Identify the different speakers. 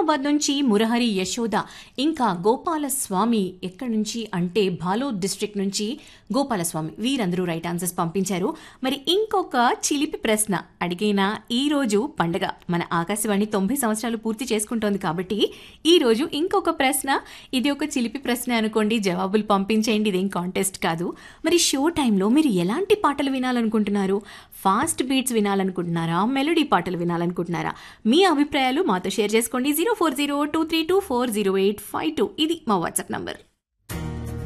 Speaker 1: నిజామాబాద్ నుంచి మురహరి యశోద ఇంకా గోపాలస్వామి ఎక్కడి నుంచి అంటే బాలోద్ డిస్ట్రిక్ట్ నుంచి గోపాలస్వామి వీరందరూ రైట్ ఆన్సర్స్ పంపించారు మరి ఇంకొక చిలిపి ప్రశ్న అడిగిన ఈ రోజు పండగ మన ఆకాశవాణి తొంభై సంవత్సరాలు పూర్తి చేసుకుంటోంది కాబట్టి ఈ రోజు ఇంకొక ప్రశ్న ఇది ఒక చిలిపి ప్రశ్న అనుకోండి జవాబులు పంపించేయండి ఇదేం కాంటెస్ట్ కాదు మరి షో టైంలో మీరు ఎలాంటి పాటలు వినాలనుకుంటున్నారు ఫాస్ట్ బీట్స్ వినాలనుకుంటున్నారా మెలోడీ పాటలు వినాలనుకుంటున్నారా మీ అభిప్రాయాలు మాతో షేర్ చేసుకోండి zero four zero two three two four zero eight five two ఇది మా వాట్సాప్ నంబర్